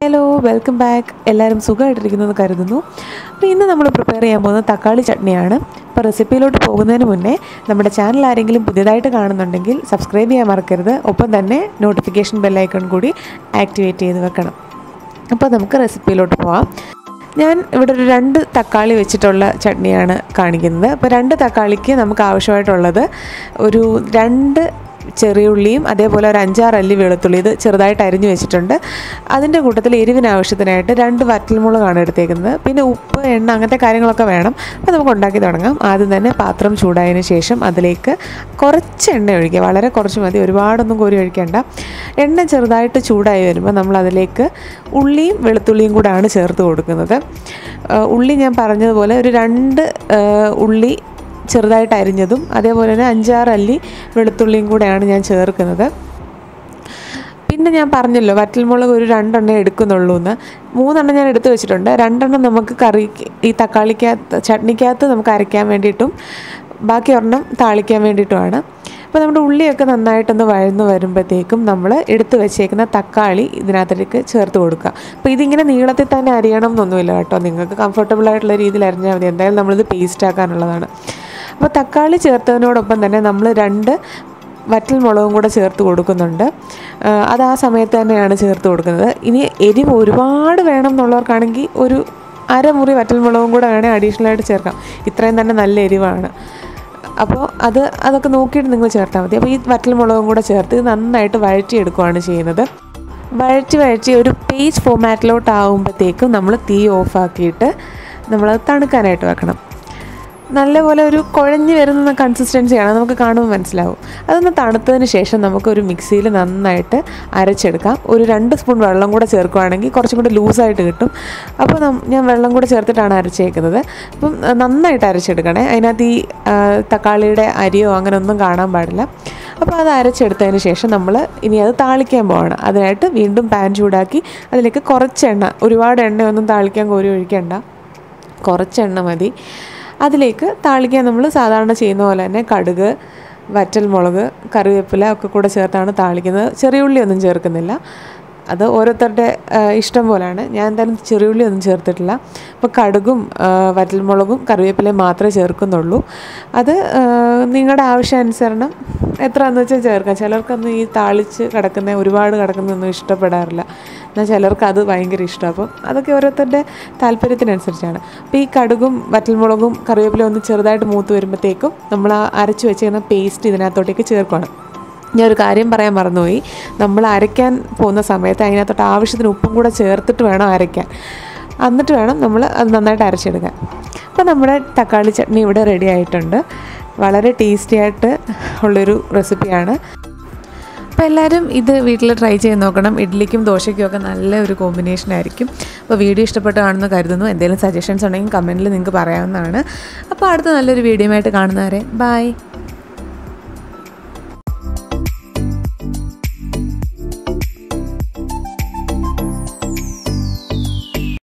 hello welcome back എല്ലാവരും സുഖമായിട്ടിരിക്കുന്നത് കരുതുന്നു അപ്പോൾ ഇന്ന് നമ്മൾ പ്രിപ്പയർ ചെയ്യാൻ പോകുന്നത് തക്കാളി ചട്നിയാണ് അപ്പോൾ റെസിപ്പിയിലോട്ട് പോകുന്നതിന് മുന്നേ നമ്മുടെ ചാനൽ ആരെങ്കിലും പുതിയതായിട്ട് കാണുന്നുണ്ടെങ്കിൽ സബ്സ്ക്രൈബ് ചെയ്യാൻ മറക്കരുത് ഒപ്പം തന്നെ നോട്ടിഫിക്കേഷൻ ബെല്ലൈക്കൺ കൂടി ആക്ടിവേറ്റ് ചെയ്ത് വെക്കണം അപ്പോൾ നമുക്ക് റെസിപ്പിയിലോട്ട് പോവാം ഞാൻ ഇവിടെ ഒരു രണ്ട് തക്കാളി വെച്ചിട്ടുള്ള ചട്നിയാണ് കാണിക്കുന്നത് അപ്പോൾ രണ്ട് തക്കാളിക്ക് നമുക്ക് ആവശ്യമായിട്ടുള്ളത് ഒരു രണ്ട് ചെറിയുള്ളിയും അതേപോലെ ഒരു അഞ്ചാറ് അല്ലി വെളുത്തുള്ളി ഇത് ചെറുതായിട്ട് അരിഞ്ഞു വെച്ചിട്ടുണ്ട് അതിൻ്റെ കൂട്ടത്തിൽ എരിവിന് ആവശ്യത്തിനായിട്ട് രണ്ട് വറ്റൽമുളകാണ് എടുത്തേക്കുന്നത് പിന്നെ ഉപ്പ് എണ്ണ അങ്ങനത്തെ കാര്യങ്ങളൊക്കെ വേണം അപ്പോൾ നമുക്ക് ഉണ്ടാക്കി തുടങ്ങാം ആദ്യം തന്നെ പാത്രം ചൂടായതിന് ശേഷം അതിലേക്ക് കുറച്ച് എണ്ണ ഒഴിക്കുക വളരെ കുറച്ച് മതി ഒരുപാടൊന്നും കോരി ഒഴിക്കേണ്ട എണ്ണ ചെറുതായിട്ട് ചൂടായി വരുമ്പോൾ നമ്മൾ അതിലേക്ക് ഉള്ളിയും വെളുത്തുള്ളിയും കൂടാണ് ചേർത്ത് കൊടുക്കുന്നത് ഉള്ളി ഞാൻ പറഞ്ഞതുപോലെ ഒരു രണ്ട് ഉള്ളി ചെറുതായിട്ട് അരിഞ്ഞതും അതേപോലെ തന്നെ അഞ്ചാറ് അല്ലി വെളുത്തുള്ളിയും കൂടെയാണ് ഞാൻ ചേർക്കുന്നത് പിന്നെ ഞാൻ പറഞ്ഞല്ലോ വറ്റൽമുളക് ഒരു രണ്ടെണ്ണം എടുക്കുന്നുള്ളൂ എന്ന് മൂന്നെണ്ണം ഞാൻ എടുത്തു വെച്ചിട്ടുണ്ട് രണ്ടെണ്ണം നമുക്ക് കറി ഈ തക്കാളിക്കകത്ത് ചട്നിക്കകത്ത് നമുക്ക് അരയ്ക്കാൻ വേണ്ടിയിട്ടും ബാക്കി ഒരെണ്ണം താളിക്കാൻ വേണ്ടിയിട്ടുമാണ് അപ്പോൾ നമ്മുടെ ഉള്ളിയൊക്കെ നന്നായിട്ടൊന്ന് വഴന്ന് വരുമ്പോഴത്തേക്കും നമ്മൾ എടുത്ത് വെച്ചേക്കുന്ന തക്കാളി ഇതിനകത്തേക്ക് ചേർത്ത് കൊടുക്കുക അപ്പോൾ ഇതിങ്ങനെ നീളത്തിൽ തന്നെ അരിയണം എന്നൊന്നുമില്ല കേട്ടോ നിങ്ങൾക്ക് കംഫർട്ടബിൾ ആയിട്ടുള്ള രീതിയിൽ അരിഞ്ഞാൽ മതി എന്തായാലും നമ്മളിത് പേസ്റ്റ് ആക്കാനുള്ളതാണ് അപ്പോൾ തക്കാളി ചേർത്തതിനോടൊപ്പം തന്നെ നമ്മൾ രണ്ട് വറ്റൽ മുളകും കൂടെ ചേർത്ത് കൊടുക്കുന്നുണ്ട് അത് ആ സമയത്ത് തന്നെയാണ് ചേർത്ത് കൊടുക്കുന്നത് ഇനി എരിവ് ഒരുപാട് വേണം എന്നുള്ളവർക്കാണെങ്കിൽ ഒരു അരമുറി വറ്റൽ മുളകും കൂടെ വേണേൽ അഡീഷണലായിട്ട് ചേർക്കാം ഇത്രയും തന്നെ നല്ല എരിവാണ് അപ്പോൾ അത് അതൊക്കെ നോക്കിയിട്ട് നിങ്ങൾ ചേർത്താൽ മതി അപ്പോൾ ഈ വറ്റൽ മുളകും കൂടെ ചേർത്ത് ഇത് നന്നായിട്ട് വഴറ്റിയെടുക്കുകയാണ് ചെയ്യുന്നത് വഴറ്റി വഴറ്റി ഒരു പേജ് ഫോമാറ്റിലോട്ട് ആകുമ്പോഴത്തേക്കും നമ്മൾ തീ ഓഫാക്കിയിട്ട് നമ്മളത് തണുക്കാനായിട്ട് വെക്കണം നല്ലപോലെ ഒരു കുഴഞ്ഞു വരുന്ന കൺസിസ്റ്റൻസിയാണ് നമുക്ക് കാണുമ്പോൾ മനസ്സിലാവും അതൊന്ന് തണുത്തതിന് ശേഷം നമുക്ക് ഒരു മിക്സിയിൽ നന്നായിട്ട് അരച്ചെടുക്കാം ഒരു രണ്ട് സ്പൂൺ വെള്ളം കൂടെ ചേർക്കുകയാണെങ്കിൽ കുറച്ചും കൂടെ ലൂസായിട്ട് കിട്ടും അപ്പോൾ ഞാൻ വെള്ളം കൂടെ ചേർത്തിട്ടാണ് അരച്ചേക്കുന്നത് അപ്പം നന്നായിട്ട് അരച്ചെടുക്കണേ അതിനകത്ത് ഈ തക്കാളിയുടെ അരിയോ അങ്ങനെ ഒന്നും കാണാൻ പാടില്ല അപ്പോൾ അത് അരച്ചെടുത്തതിന് ശേഷം നമ്മൾ ഇനി അത് താളിക്കാൻ പോവാണ് അതിനായിട്ട് വീണ്ടും പാൻ ചൂടാക്കി അതിലേക്ക് കുറച്ച് എണ്ണ ഒരുപാട് എണ്ണയൊന്നും താളിക്കാൻ കോരി ഒഴിക്കേണ്ട കുറച്ച് എണ്ണ മതി അതിലേക്ക് താളിക്കാൻ നമ്മൾ സാധാരണ ചെയ്യുന്ന പോലെ തന്നെ കടുക് വറ്റൽമുളക് കറിവേപ്പില ഒക്കെ കൂടെ ചേർത്താണ് താളിക്കുന്നത് ചെറിയ ഉള്ളി ഒന്നും ചേർക്കുന്നില്ല അത് ഓരോരുത്തരുടെ ഇഷ്ടം പോലെയാണ് ഞാൻ എന്തായാലും ചെറിയുള്ളി ഒന്നും ചേർത്തിട്ടില്ല അപ്പോൾ കടുകും വറ്റൽമുളകും കറിവേപ്പിലയും മാത്രമേ ചേർക്കുന്നുള്ളൂ അത് നിങ്ങളുടെ ആവശ്യാനുസരണം എത്രയാണെന്ന് വെച്ചാൽ ചേർക്കാം ചിലർക്കൊന്നും ഈ താളിച്ച് കിടക്കുന്ന ഒരുപാട് കിടക്കുന്നൊന്നും ഇഷ്ടപ്പെടാറില്ല എന്നാൽ ചിലർക്ക് അത് ഭയങ്കര ഇഷ്ടമാണ് അപ്പം അതൊക്കെ ഓരോരുത്തരുടെ താല്പര്യത്തിനനുസരിച്ചാണ് അപ്പോൾ ഈ കടുകും വറ്റൽമുളകും കറിവേപ്പിലയും ഒന്ന് ചെറുതായിട്ട് മൂത്ത് വരുമ്പോഴത്തേക്കും നമ്മൾ ആ അരച്ച് വെച്ചിരുന്ന പേസ്റ്റ് ഇതിനകത്തോട്ടേക്ക് ചേർക്കണം ഞാൻ ഒരു കാര്യം പറയാൻ മറന്നുപോയി നമ്മൾ അരയ്ക്കാൻ പോകുന്ന സമയത്ത് അതിനകത്തോട്ട് ആവശ്യത്തിന് ഉപ്പും കൂടെ ചേർത്തിട്ട് വേണം അരയ്ക്കാൻ എന്നിട്ട് വേണം നമ്മൾ അത് നന്നായിട്ട് അരച്ചെടുക്കാൻ അപ്പോൾ നമ്മുടെ തക്കാളി ചട്നി ഇവിടെ റെഡി ആയിട്ടുണ്ട് വളരെ ടേസ്റ്റി ആയിട്ട് ഉള്ളൊരു റെസിപ്പിയാണ് അപ്പോൾ എല്ലാവരും ഇത് വീട്ടിൽ ട്രൈ ചെയ്ത് നോക്കണം ഇഡ്ഡലിക്കും ദോശയ്ക്കും ഒക്കെ നല്ല ഒരു കോമ്പിനേഷൻ ആയിരിക്കും അപ്പോൾ വീഡിയോ ഇഷ്ടപ്പെട്ട് കാണുന്ന കരുതുന്നു എന്തെങ്കിലും സജഷൻസ് ഉണ്ടെങ്കിൽ കമൻറ്റിൽ നിങ്ങൾക്ക് പറയാവുന്നതാണ് അപ്പോൾ അടുത്ത നല്ലൊരു വീഡിയോ ആയിട്ട് കാണുന്നവരെ ബൈ